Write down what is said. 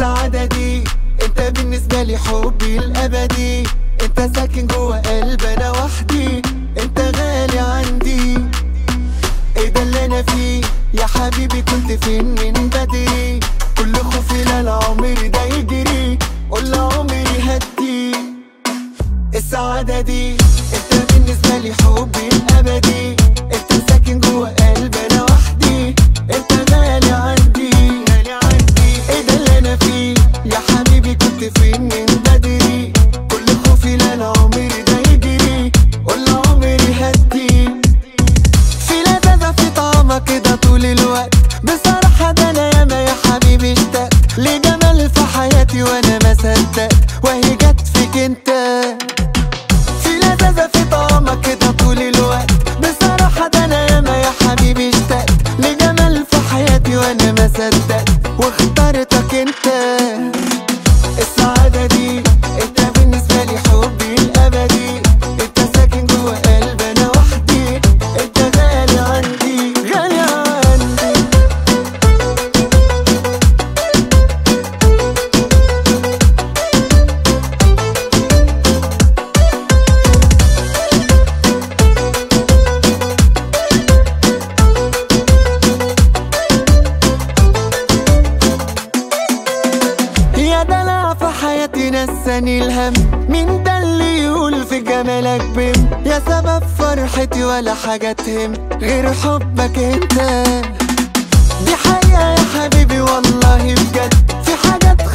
السعادة دي انت بالنسبة لي حبي الابدي انت ساكن جوه قلب انا وحدي انت غالي عندي ايه ده اللي انا فيه يا حبيبي كنت فين من بدري كل خوفي لا العمر ده يجري قول عمري هدي السعادة دي انت بالنسبة لي حبي الابدي انت ساكن جوه قلب انا وحدي انت غالي عندي غالي عندي ايه ده اللي انا فيه يا حبيبي كنت فين من بدري كل خوفي لا العمر ده يجري قول عمري هدي في لذاذة في طعمك كده طول الوقت بصراحة ده أنا ياما يا حبيبي اشتقت لجمال في حياتي وأنا ما صدقت وهي جت فيك أنت في لذاذة في طعمك كده طول الوقت بصراحة ده أنا ياما يا حبيبي اشتقت لجمال في حياتي وأنا ما صدقت واخترتك أنت السعادة دي انت بالنسبة لي حبي الأبدي انت ساكن جوه قلب أنا وحدي انت غالي عندي غالي عندي يا دلع في حياتي نساني الهم مين ده اللي يقول في جمالك بم يا سبب فرحتي ولا حاجة تهم غير حبك انت دي حقيقة يا حبيبي والله بجد في حاجات